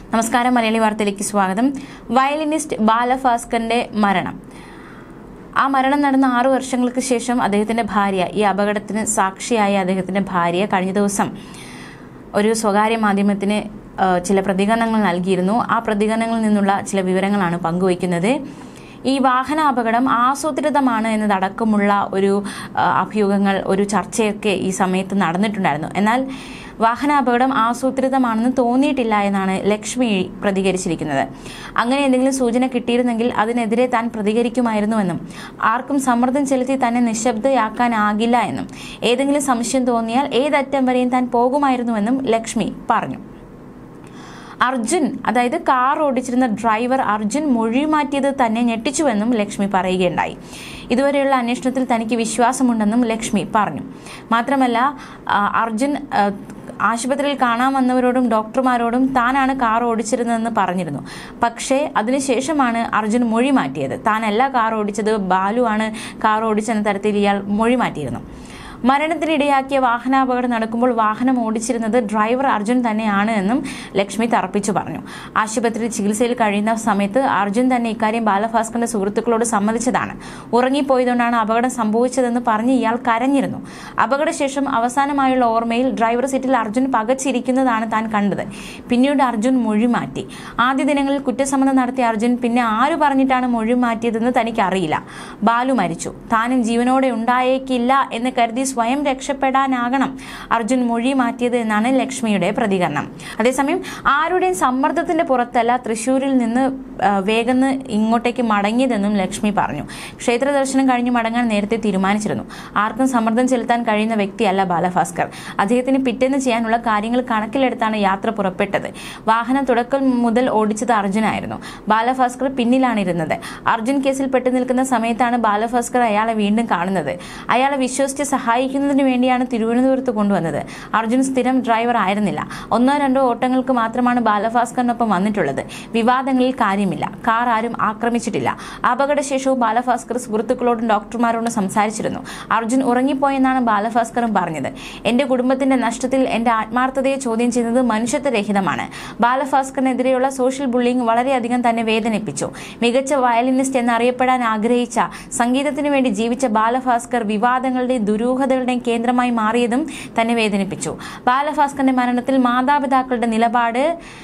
നമസ്കാരം മലയാളി വാർത്തയിലേക്ക് സ്വാഗതം വയലിനിസ്റ്റ് ബാലഭാസ്കറിന്റെ മരണം ആ മരണം നടന്ന ആറു വർഷങ്ങൾക്ക് ശേഷം അദ്ദേഹത്തിന്റെ ഭാര്യ ഈ അപകടത്തിന് സാക്ഷിയായ അദ്ദേഹത്തിന്റെ ഭാര്യ കഴിഞ്ഞ ദിവസം ഒരു സ്വകാര്യ മാധ്യമത്തിന് ആ, ചില പ്രതികരണങ്ങൾ നൽകിയിരുന്നു ആ പ്രതികരണങ്ങളിൽ നിന്നുള്ള ചില വിവരങ്ങളാണ് പങ്കുവയ്ക്കുന്നത് ഈ വാഹന അപകടം ആസൂത്രിതമാണ് എന്നതടക്കമുള്ള ഒരു ആ, അഭ്യൂഹങ്ങൾ ഒരു ചർച്ചയൊക്കെ ഈ സമയത്ത് നടന്നിട്ടുണ്ടായിരുന്നു എന്നാൽ വാഹന അപകടം ആസൂത്രിതമാണെന്ന് തോന്നിയിട്ടില്ല എന്നാണ് ലക്ഷ്മി പ്രതികരിച്ചിരിക്കുന്നത് അങ്ങനെ എന്തെങ്കിലും സൂചന കിട്ടിയിരുന്നെങ്കിൽ അതിനെതിരെ താൻ പ്രതികരിക്കുമായിരുന്നുവെന്നും ആർക്കും സമ്മർദ്ദം ചെലുത്തി തന്നെ നിശബ്ദയാക്കാനാകില്ല എന്നും ഏതെങ്കിലും സംശയം തോന്നിയാൽ ഏതറ്റം വരെയും താൻ പോകുമായിരുന്നുവെന്നും ലക്ഷ്മി പറഞ്ഞു അർജുൻ അതായത് കാർ ഓടിച്ചിരുന്ന ഡ്രൈവർ അർജുൻ മൊഴി മാറ്റിയത് തന്നെ ഞെട്ടിച്ചുവെന്നും ലക്ഷ്മി പറയുകയുണ്ടായി ഇതുവരെയുള്ള അന്വേഷണത്തിൽ തനിക്ക് വിശ്വാസമുണ്ടെന്നും ലക്ഷ്മി പറഞ്ഞു മാത്രമല്ല ആ, അർജുൻ ആ, ആശുപത്രിയിൽ കാണാൻ വന്നവരോടും ഡോക്ടർമാരോടും താനാണ് കാർ ഓടിച്ചിരുന്നതെന്ന് പറഞ്ഞിരുന്നു പക്ഷേ അതിനുശേഷമാണ് അർജുൻ മൊഴി മാറ്റിയത് താനല്ല കാർ ഓടിച്ചത് ബാലുവാണ് കാർ ഓടിച്ചെന്ന തരത്തിൽ ഇയാൾ മൊഴി മാറ്റിയിരുന്നു മരണത്തിനിടയാക്കിയ വാഹനാപകടം നടക്കുമ്പോൾ വാഹനം ഓടിച്ചിരുന്നത് ഡ്രൈവർ അർജുൻ തന്നെയാണ് എന്നും ലക്ഷ്മി തറപ്പിച്ചു പറഞ്ഞു ആശുപത്രിയിൽ ചികിത്സയിൽ കഴിയുന്ന സമയത്ത് അർജുൻ തന്നെ ഇക്കാര്യം ബാലഭാസ്കറിന്റെ സുഹൃത്തുക്കളോട് സമ്മതിച്ചതാണ് ഉറങ്ങിപ്പോയതുകൊണ്ടാണ് അപകടം സംഭവിച്ചതെന്ന് പറഞ്ഞ് ഇയാൾ കരഞ്ഞിരുന്നു അപകടശേഷം അവസാനമായുള്ള ഓർമ്മയിൽ ഡ്രൈവർ സീറ്റിൽ അർജുൻ പകച്ചിരിക്കുന്നതാണ് താൻ കണ്ടത് പിന്നീട് അർജുൻ മൊഴി മാറ്റി ആദ്യ ദിനങ്ങളിൽ കുറ്റസമ്മതം നടത്തിയ അർജുൻ പിന്നെ ആര് പറഞ്ഞിട്ടാണ് മൊഴി മാറ്റിയതെന്ന് തനിക്ക് അറിയില്ല ബാലു മരിച്ചു താനും ജീവനോടെ ഉണ്ടായേക്കില്ല എന്ന് കരുതി സ്വയം രക്ഷപ്പെടാനാകണം അർജുൻ മൊഴി മാറ്റിയത് എന്നാണ് ലക്ഷ്മിയുടെ പ്രതികരണം അതേസമയം ആരുടെയും സമ്മർദ്ദത്തിന്റെ പുറത്തല്ല തൃശൂരിൽ നിന്ന് ആ, വേഗം ഇങ്ങോട്ടേക്ക് മടങ്ങിയതെന്നും ലക്ഷ്മി പറഞ്ഞു ക്ഷേത്ര ദർശനം കഴിഞ്ഞ് മടങ്ങാൻ നേരത്തെ തീരുമാനിച്ചിരുന്നു ആർക്കും സമ്മർദ്ദം ചെലുത്താൻ കഴിയുന്ന വ്യക്തിയല്ല ബാലഭാസ്കർ അദ്ദേഹത്തിന് പിറ്റേന്ന് ചെയ്യാനുള്ള കാര്യങ്ങൾ കണക്കിലെടുത്താണ് യാത്ര പുറപ്പെട്ടത് വാഹനം തുടക്കം മുതൽ ഓടിച്ചത് അർജുനായിരുന്നു ബാലഭാസ്കർ പിന്നിലാണ് ഇരുന്നത് അർജുൻ കേസിൽ പെട്ടു നിൽക്കുന്ന സമയത്താണ് ബാലഭാസ്കർ അയാളെ വീണ്ടും കാണുന്നത് അയാളെ വിശ്വസിച്ച് സഹായിക്കുന്നതിന് വേണ്ടിയാണ് തിരുവനന്തപുരത്ത് കൊണ്ടുവന്നത് അർജുൻ സ്ഥിരം ഡ്രൈവർ ആയിരുന്നില്ല ഒന്നോ രണ്ടോ ഓട്ടങ്ങൾക്ക് മാത്രമാണ് ബാലഭാസ്കറിനൊപ്പം വന്നിട്ടുള്ളത് വിവാദങ്ങളിൽ കാര്യമില്ല കാർ ആരും ആക്രമിച്ചിട്ടില്ല അപകടശേഷവും ബാലഭാസ്കർ സുഹൃത്തുക്കളോടും ഡോക്ടർമാരോടും സംസാരിച്ചിരുന്നു അർജുൻ ഉറങ്ങിപ്പോയെന്നാണ് ബാലഭാസ്കറും പറഞ്ഞത് എന്റെ കുടുംബത്തിന്റെ നഷ്ടത്തിൽ എന്റെ ആത്മാർത്ഥതയെ ചോദ്യം ചെയ്യുന്നത് മനുഷ്യത്വരഹിതമാണ് ബാലഭാസ്കറിനെതിരെയുള്ള സോഷ്യൽ ബുള്ളിംഗ് വളരെയധികം തന്നെ വേദനിപ്പിച്ചു മികച്ച വയലിനിസ്റ്റ് എന്നറിയപ്പെടാൻ ആഗ്രഹിച്ച സംഗീതത്തിന് വേണ്ടി ജീവിച്ച ബാലഭാസ്കർ വിവാദങ്ങളുടെയും ദുരൂഹതകളുടെയും കേന്ദ്രമായി മാറിയതും തന്നെ വേദനിപ്പിച്ചു ബാലഭാസ്കറിന്റെ മരണത്തിൽ മാതാപിതാക്കളുടെ നിലപാട്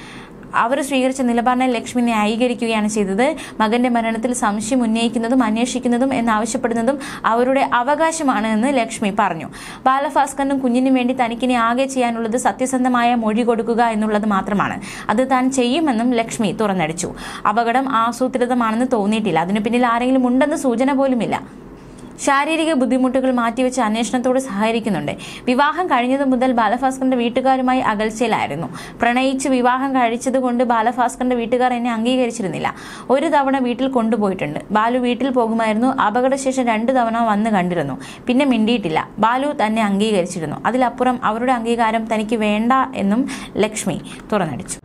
അവർ സ്വീകരിച്ച നിലപാടിനെ ലക്ഷ്മി ന്യായീകരിക്കുകയാണ് ചെയ്തത് മകന്റെ മരണത്തിൽ സംശയം ഉന്നയിക്കുന്നതും അന്വേഷിക്കുന്നതും എന്നാവശ്യപ്പെടുന്നതും അവരുടെ അവകാശമാണ് എന്ന് ലക്ഷ്മി പറഞ്ഞു ബാലഭാസ്കറിനും കുഞ്ഞിനും വേണ്ടി തനിക്കിനി ആകെ ചെയ്യാനുള്ളത് സത്യസന്ധമായ മൊഴി കൊടുക്കുക എന്നുള്ളത് മാത്രമാണ് അത് താൻ ചെയ്യുമെന്നും ലക്ഷ്മി തുറന്നടിച്ചു അപകടം ആസൂത്രിതമാണെന്ന് തോന്നിയിട്ടില്ല അതിനു പിന്നിൽ ആരെങ്കിലും ഉണ്ടെന്ന് സൂചന പോലുമില്ല ശാരീരിക ബുദ്ധിമുട്ടുകൾ മാറ്റിവെച്ച് അന്വേഷണത്തോട് സഹകരിക്കുന്നുണ്ട് വിവാഹം കഴിഞ്ഞതു മുതൽ ബാലഭാസ്കറിന്റെ വീട്ടുകാരുമായി അകൽച്ചയിലായിരുന്നു പ്രണയിച്ച് വിവാഹം കഴിച്ചതുകൊണ്ട് ബാലഭാസ്കറിന്റെ വീട്ടുകാർ എന്നെ അംഗീകരിച്ചിരുന്നില്ല ഒരു തവണ വീട്ടിൽ കൊണ്ടുപോയിട്ടുണ്ട് ബാലു വീട്ടിൽ പോകുമായിരുന്നു അപകടശേഷം രണ്ടു തവണ വന്ന് കണ്ടിരുന്നു പിന്നെ മിണ്ടിയിട്ടില്ല ബാലു തന്നെ അംഗീകരിച്ചിരുന്നു അതിലപ്പുറം അവരുടെ അംഗീകാരം തനിക്ക് വേണ്ട എന്നും ലക്ഷ്മി തുറന്നടിച്ചു